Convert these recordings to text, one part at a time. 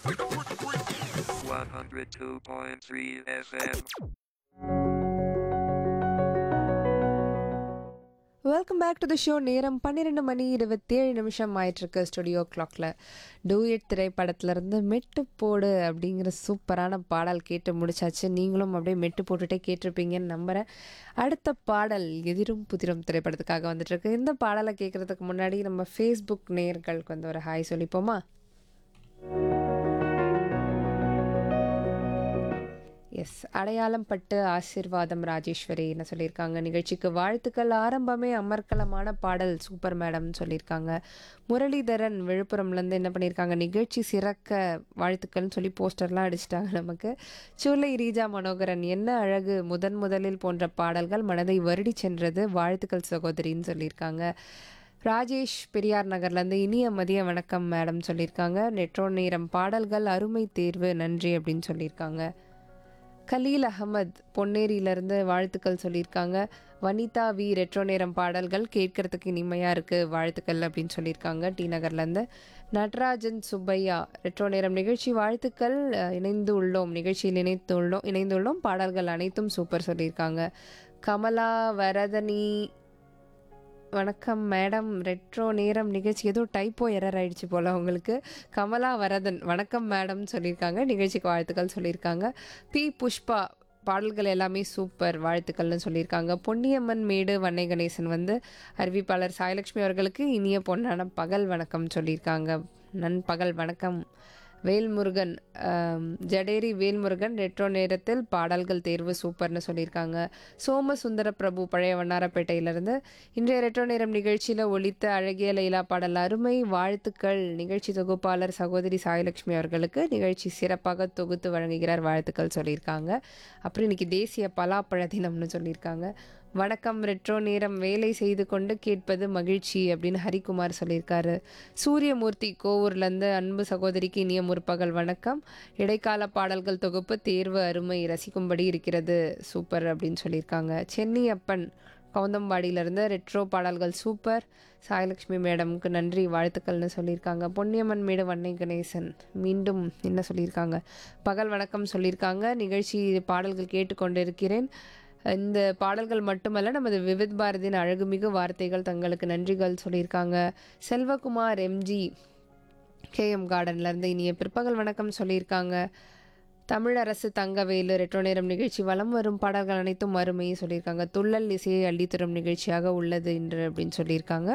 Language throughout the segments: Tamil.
102.3 FM. Welcome back to the show நேரம் பன்னிரெண்டு மணி இருபத்தேழு நிமிஷம் ஆயிட்டிருக்கு ஸ்டுடியோ கிளாக்ல டூயட் திரைப்படத்துலேருந்து மெட்டு போடு அப்படிங்கிற சூப்பரான பாடல் கேட்டு முடிச்சாச்சு நீங்களும் அப்படியே மெட்டு போட்டுட்டே கேட்டிருப்பீங்கன்னு நம்புகிறேன் அடுத்த பாடல் எதிரும் புதிரும் திரைப்படத்துக்காக வந்துட்டுருக்கு இந்த பாடலை கேட்குறதுக்கு முன்னாடி நம்ம ஃபேஸ்புக் நேர்களுக்கு வந்து ஒரு ஹாய் சொல்லிப்போமா எஸ் அடையாளம் பட்டு ஆசிர்வாதம் ராஜேஸ்வரி என்ன சொல்லியிருக்காங்க நிகழ்ச்சிக்கு வாழ்த்துக்கள் ஆரம்பமே அமர்க்கலமான பாடல் சூப்பர் மேடம் சொல்லியிருக்காங்க முரளிதரன் விழுப்புரம்லேருந்து என்ன பண்ணியிருக்காங்க நிகழ்ச்சி சிறக்க வாழ்த்துக்கள்னு சொல்லி போஸ்டர்லாம் அடிச்சிட்டாங்க நமக்கு சூலை ரீஜா மனோகரன் என்ன அழகு முதன் முதலில் போன்ற பாடல்கள் மனதை வருடி சென்றது வாழ்த்துக்கள் சகோதரின்னு சொல்லியிருக்காங்க ராஜேஷ் பெரியார் நகர்லேருந்து இனிய மதிய வணக்கம் மேடம் சொல்லியிருக்காங்க நெட்ரோ நேரம் பாடல்கள் அருமை தேர்வு நன்றி அப்படின்னு சொல்லியிருக்காங்க கலீல் அகமத் பொன்னேரியிலேருந்து வாழ்த்துக்கள் சொல்லியிருக்காங்க வனிதா வி ரெட்ரோ நேரம் பாடல்கள் கேட்கறதுக்கு இனிமையாக இருக்குது வாழ்த்துக்கள் அப்படின்னு சொல்லியிருக்காங்க டி நகர்லேருந்து நடராஜன் சுப்பையா ரெட்ரோ நேரம் நிகழ்ச்சி வாழ்த்துக்கள் அஹ், இணைந்து உள்ளோம் நிகழ்ச்சியில் இணைத்து உள்ளோம் இணைந்துள்ளோம் பாடல்கள் அனைத்தும் சூப்பர் சொல்லியிருக்காங்க கமலா வரதனி வணக்கம் மேடம் ரெட்ரோ நேரம் நிகழ்ச்சி ஏதோ டைப்போ எரர் ஆயிடுச்சு போல் உங்களுக்கு கமலா வரதன் வணக்கம் மேடம் சொல்லியிருக்காங்க நிகழ்ச்சிக்கு வாழ்த்துக்கள் சொல்லியிருக்காங்க பி புஷ்பா பாடல்கள் எல்லாமே சூப்பர் வாழ்த்துக்கள்னு சொல்லியிருக்காங்க பொன்னியம்மன் மேடு வன்னை கணேசன் வந்து அறிவிப்பாளர் சாயலட்சுமி அவர்களுக்கு இனிய பொன்னான பகல் வணக்கம் சொல்லியிருக்காங்க நண்பகல் வணக்கம் வேல்முருகன் ஆம், ஜடேரி வேல்முருகன் ரெட்ரோ நேரத்தில் பாடல்கள் தேர்வு சூப்பர்னு சொல்லியிருக்காங்க சோமசுந்தர பிரபு பழைய வண்ணாரப்பேட்டையிலிருந்து இன்றைய ரெட்ரோ நேரம் நிகழ்ச்சியில் ஒலித்த அழகிய லைலா பாடல் அருமை வாழ்த்துக்கள் நிகழ்ச்சி தொகுப்பாளர் சகோதரி சாயலட்சுமி அவர்களுக்கு நிகழ்ச்சி சிறப்பாக தொகுத்து வழங்குகிறார் வாழ்த்துக்கள் சொல்லியிருக்காங்க அப்புறம் இன்னைக்கு தேசிய பலாப்பழ தினம்னு சொல்லியிருக்காங்க வணக்கம் ரெட்ரோ நேரம் வேலை செய்து கொண்டு கேட்பது மகிழ்ச்சி அப்படின்னு ஹரிக்குமார் சொல்லியிருக்காரு சூரியமூர்த்தி கோவூர்லேருந்து அன்பு சகோதரிக்கு இனிய முற்பகல் வணக்கம் இடைக்கால பாடல்கள் தொகுப்பு தேர்வு அருமை ரசிக்கும்படி இருக்கிறது சூப்பர் அப்படின்னு சொல்லியிருக்காங்க சென்னியப்பன் கவுந்தம்பாடியிலேருந்து ரெட்ரோ பாடல்கள் சூப்பர் சாயலட்சுமி மேடம்க்கு நன்றி வாழ்த்துக்கள்னு சொல்லியிருக்காங்க பொன்னியம்மன் மேடு வன்னை கணேசன் மீண்டும் என்ன சொல்லியிருக்காங்க பகல் வணக்கம் சொல்லியிருக்காங்க நிகழ்ச்சி பாடல்கள் கேட்டுக்கொண்டு இருக்கிறேன் இந்த பாடல்கள் மட்டுமல்ல நமது விவித் பாரதியின் அழகுமிகு வார்த்தைகள் தங்களுக்கு நன்றிகள் சொல்லியிருக்காங்க செல்வகுமார் எம்ஜி கேஎம் கார்டன்லேருந்து இனிய பிற்பகல் வணக்கம் சொல்லியிருக்காங்க தமிழரசு தங்கவேலு ரெட்ரோ நேரம் நிகழ்ச்சி வலம் வரும் பாடல்கள் அனைத்தும் அருமையை சொல்லியிருக்காங்க துள்ளல் இசையை அள்ளித்தரும் நிகழ்ச்சியாக உள்ளது இன்று அப்படின்னு சொல்லியிருக்காங்க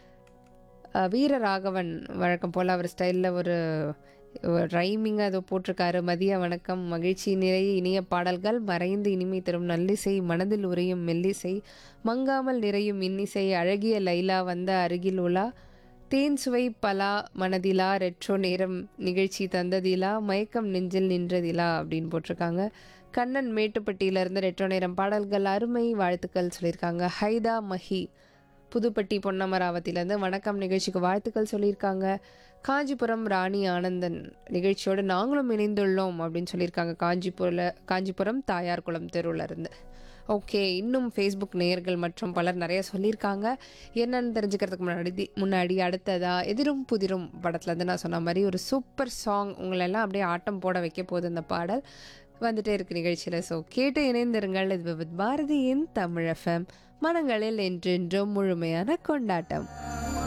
அஹ் வீரராகவன் வழக்கம் போல் அவர் ஸ்டைலில் ஒரு ரைமிங்காக ஏதோ போட்டிருக்காரு மதிய வணக்கம் மகிழ்ச்சி நிறைய இனிய பாடல்கள் மறைந்து இனிமை தரும் நல்லிசை மனதில் உறையும் மெல்லிசை மங்காமல் நிறையும் இன்னிசை அழகிய லைலா வந்த அருகில் உலா தேன் சுவை பலா மனதிலா ரெட்ரோ நேரம் நிகழ்ச்சி தந்ததிலா மயக்கம் நெஞ்சில் நின்றதிலா அப்படின்னு போட்டிருக்காங்க கண்ணன் மேட்டுப்பட்டியிலேருந்து ரெட்ரோ நேரம் பாடல்கள் அருமை வாழ்த்துக்கள் சொல்லியிருக்காங்க ஹைதா மஹி புதுப்பட்டி பொன்னமராவதியிலேருந்து வணக்கம் நிகழ்ச்சிக்கு வாழ்த்துக்கள் சொல்லியிருக்காங்க காஞ்சிபுரம் ராணி ஆனந்தன் நிகழ்ச்சியோடு நாங்களும் இணைந்துள்ளோம் அப்படின்னு சொல்லியிருக்காங்க காஞ்சிபுர காஞ்சிபுரம் தாயார் குளம் தெருவில் இருந்து ஓகே இன்னும் ஃபேஸ்புக் நேயர்கள் மற்றும் பலர் நிறைய சொல்லியிருக்காங்க என்னன்னு தெரிஞ்சுக்கிறதுக்கு முன்னாடி முன்னாடி அடுத்ததா எதிரும் புதிரும் படத்துலேருந்து நான் சொன்ன மாதிரி ஒரு சூப்பர் சாங் உங்களெல்லாம் அப்படியே ஆட்டம் போட வைக்க போகுது இந்த பாடல் வந்துட்டே இருக்கு நிகழ்ச்சியில் ஸோ கேட்டு இணைந்திருங்கள் இது வித் பாரதியின் தமிழ் எஃப்எம் மனங்களில் என்றென்றும் முழுமையான கொண்டாட்டம்